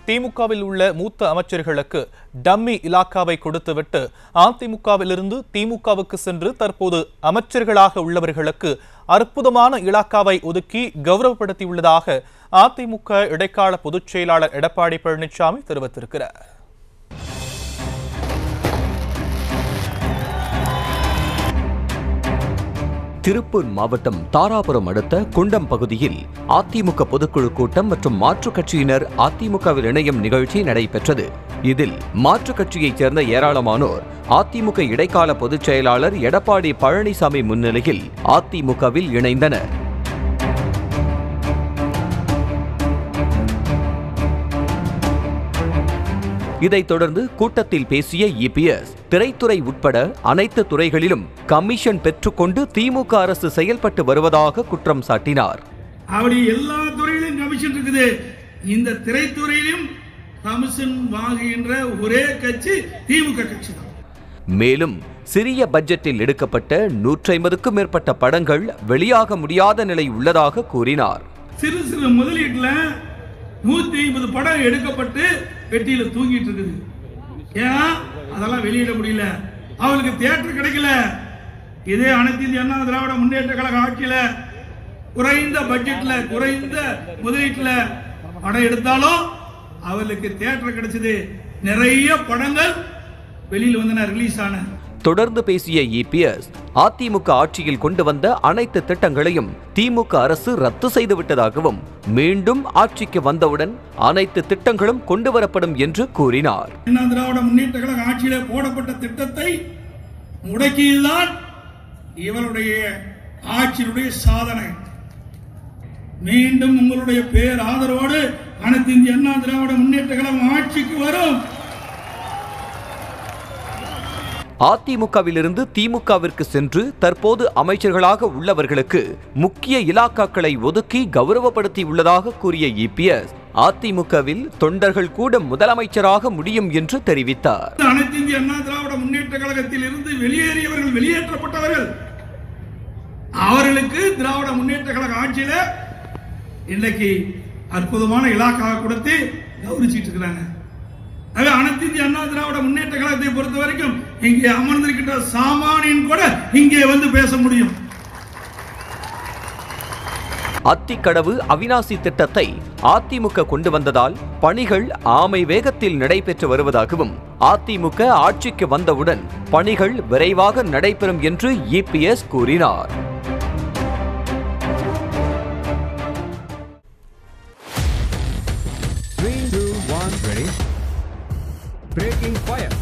திமுகவில் உள்ள மூத்த அமைச்சர்களுக்கு டம்மி இலாக்காவை கொடுத்துவிட்டு அதிமுகவிலிருந்து திமுகவுக்கு சென்று தற்போது அமைச்சர்களாக உள்ளவர்களுக்கு அற்புதமான இலாக்காவை ஒதுக்கி கௌரவப்படுத்தியுள்ளதாக அதிமுக இடைக்கால பொதுச் செயலாளர் எடப்பாடி பழனிசாமி தெரிவித்திருக்கிறார் திருப்பூர் மாவட்டம் தாராபுரம் அடுத்த குண்டம் பகுதியில் அதிமுக பொதுக்குழு கூட்டம் மற்றும் மாற்றுக் கட்சியினர் அதிமுகவில் இணையும் நிகழ்ச்சி நடைபெற்றது இதில் மாற்றுக் கட்சியைச் சேர்ந்த ஏராளமானோர் அதிமுக இடைக்கால பொதுச் செயலாளர் எடப்பாடி பழனிசாமி முன்னிலையில் அதிமுகவில் இணைந்தனர் இதைத் தொடர்ந்து கூட்டத்தில் பேசிய இபிஎஸ் திரைத்துறை உட்பட அனைத்து துறைகளிலும் கமிஷன் பெற்றுக்கொண்டு திமுக அரசு செயல்பட்டு வருவதாக குற்றம் சாட்டினார் அப்படி எல்லா துறையிலும் கமிஷன் இருக்குது இந்த திரைத்துறையிலும் கமிஷன் வாங்குகின்ற ஒரே கட்சி திமுக கட்சி தான் மேலும் சிறிய பட்ஜெட்டில் எடுக்கப்பட்ட நூற்றி ஐம்பதுக்கும் மேற்பட்ட படங்கள் வெளியாக முடியாத நிலை உள்ளதாக கூறினார் சிறு சிறு முதலீட்டுல நூத்தி ஐம்பது படம் எடுக்கப்பட்டு பெட்டியில தூங்கிட்டு இருக்குது ஏன்னா அதெல்லாம் வெளியிட முடியல அவளுக்கு தியேட்டர் கிடைக்கல இதே அனைத்து இந்திய அண்ணா திராவிட முன்னேற்ற கழக ஆட்சியில குறைந்த பட்ஜெட்ல குறைந்த முதலீட்டுல படம் எடுத்தாலும் அவளுக்கு தியேட்டர் கிடைச்சது நிறைய படங்கள் வெளியில் வந்தன ரிலீஸ் ஆன தொடர்ந்து பேசிய இபிஎஸ் அதிமுக ஆட்சியில் கொண்டு வந்த அனைத்து திட்டங்களையும் திமுக அரசு ரத்து செய்துவிட்டதாகவும் மீண்டும் ஆட்சிக்கு வந்தவுடன் அனைத்து திட்டங்களும் கொண்டு வரப்படும் என்று கூறினார் அண்ணா திராவிட முன்னேற்ற கழக ஆட்சியில போடப்பட்ட திட்டத்தை முடக்கியதுதான் இவருடைய ஆட்சியினுடைய சாதனை மீண்டும் உங்களுடைய பேர் ஆதரவோடு அனைத்து இந்திய அண்ணா திராவிட முன்னேற்ற கழகம் ஆட்சிக்கு வரும் அதிமுகவிலிருந்து திமுகவிற்கு சென்று தற்போது அமைச்சர்களாக உள்ளவர்களுக்கு முக்கிய இலாக்காக்களை ஒதுக்கி கௌரவப்படுத்தியுள்ளதாக கூறிய இபிஎஸ் அதிமுகவில் தொண்டர்கள் கூட முதலமைச்சராக முடியும் என்று தெரிவித்தார் அனைத்து இந்திய அண்ணா திராவிட முன்னேற்ற கழகத்தில் இருந்து வெளியேறியவர்கள் வெளியேற்றப்பட்டவர்கள் அவர்களுக்கு திராவிட முன்னேற்ற கழக ஆட்சியில இன்னைக்கு அற்புதமான இலாக்காக கொடுத்து கௌரவிச்சிட்டு இருக்கிறாங்க ஆக அனைத்து இந்திய அண்ணா திராவிட முன்னேற்ற கழகத்தை பொறுத்த வரைக்கும் இங்கே அமர்ந்திருக்கின்ற சாமானியன் கூட இங்கே வந்து பேச முடியும் அத்திக்கடவு அவினாசி திட்டத்தை அதிமுக கொண்டு வந்ததால் பணிகள் ஆமை வேகத்தில் நடைபெற்று வருவதாகவும் அதிமுக ஆட்சிக்கு வந்தவுடன் பணிகள் விரைவாக நடைபெறும் என்று இபிஎஸ் கூறினார் Three, two, one, ready. Breaking fire.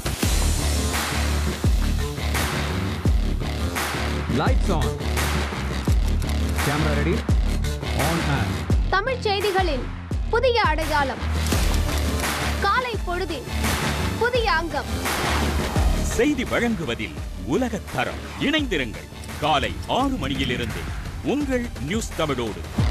Lights on. Camera ready. On and. Tamil செய்திகளின் புதிய அடையாளம் காலை பொழுதின் புதிய அங்கம் செய்தி வழங்குவதில் உலகத் தரம் இணைந்திருங்கள் காலை ஆறு மணியிலிருந்து உங்கள் நியூஸ் தமிழோடு